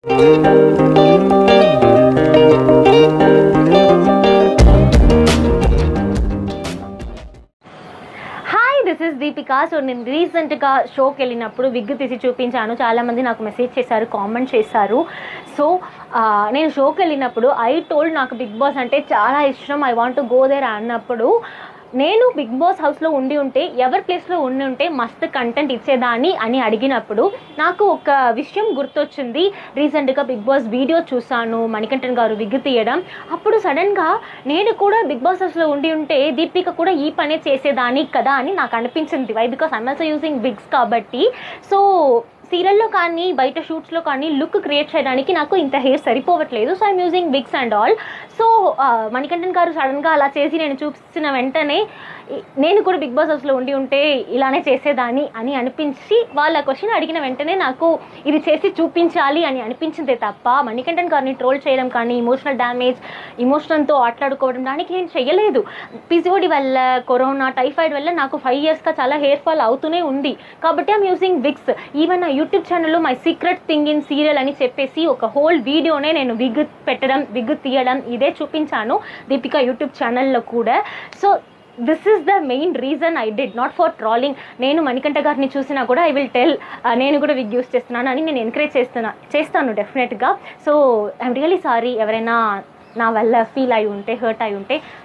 hi this is Deepika so నేను రీసెంట్గా షోకి వెళ్ళినప్పుడు విగ్ తీసి చూపించాను చాలామంది నాకు మెసేజ్ చేశారు కామెంట్ చేశారు సో నేను షోకి వెళ్ళినప్పుడు ఐ టోల్డ్ నాకు బిగ్ బాస్ అంటే చాలా ఇష్టం ఐ వాంట్ గో దేర్ అన్నప్పుడు నేను బిగ్ బాస్ హౌస్లో ఉండి ఉంటే ఎవరి ప్లేస్లో ఉండి ఉంటే మస్తు కంటెంట్ ఇచ్చేదాన్ని అని అడిగినప్పుడు నాకు ఒక విషయం గుర్తొచ్చింది రీసెంట్గా బిగ్ బాస్ వీడియో చూసాను మణికంఠన్ గారు విగ్ తీయడం అప్పుడు సడన్గా నేను కూడా బిగ్ బాస్ హౌస్లో ఉండి ఉంటే దీపిక కూడా ఈ పనే చేసేదాన్ని కదా అని నాకు అనిపించింది why because I'm also using wigs కాబట్టి సో సీరియల్లో కానీ బయట షూట్స్లో కానీ లుక్ క్రియేట్ చేయడానికి నాకు ఇంత హెయిర్ సరిపోవట్లేదు so I'm using wigs and all so Manikanthan గారు సడన్గా అలా చేసి నేను చూపించిన వెంటనే ఈ- నేను కూడా బిగ్ బాస్ హౌస్లో ఉండి ఉంటే ఇలానే చేసేదాన్ని అని అనిపించి వాళ్ళ క్వశ్చన్ అడిగిన వెంటనే నాకు ఇది చేసి చూపించాలి అని అనిపించిందే తప్ప మణికంఠన్ గారిని ట్రోల్ చేయడం కానీ ఇమోషనల్ డ్యామేజ్ ఇమోషనల్తో ఆటలాడుకోవడం దానికి నేను చెయ్యలేదు పిసిఓడి వల్ల కరోనా టైఫాయిడ్ వల్ల నాకు ఫైవ్ ఇయర్స్గా చాలా హెయిర్ ఫాల్ అవుతూనే ఉంది కాబట్టి ఐమ్ యూజింగ్ విగ్స్ ఈవెన్ నా యూట్యూబ్ ఛానల్లో my secret thing in serial అని చెప్పేసి ఒక హోల్ వీడియోనే నేను విగ్ పెట్టడం విగ్ తీయడం ఇదే చూపించాను దీపిక యూట్యూబ్ ఛానల్లో కూడా so this is the main reason I did not for trolling నేను మణికంఠ గారిని చూసినా కూడా ఐ విల్ టెల్ నేను కూడా విగ్ యూస్ చేస్తున్నాను అని నేను ఎంకరేజ్ చేస్తున్నా చేస్తాను డెఫినెట్గా సో ఐఎమ్ రియలీ సారీ ఎవరైనా నా వల్ల ఫీల్ అయి ఉంటే హర్ట్ అయి ఉంటే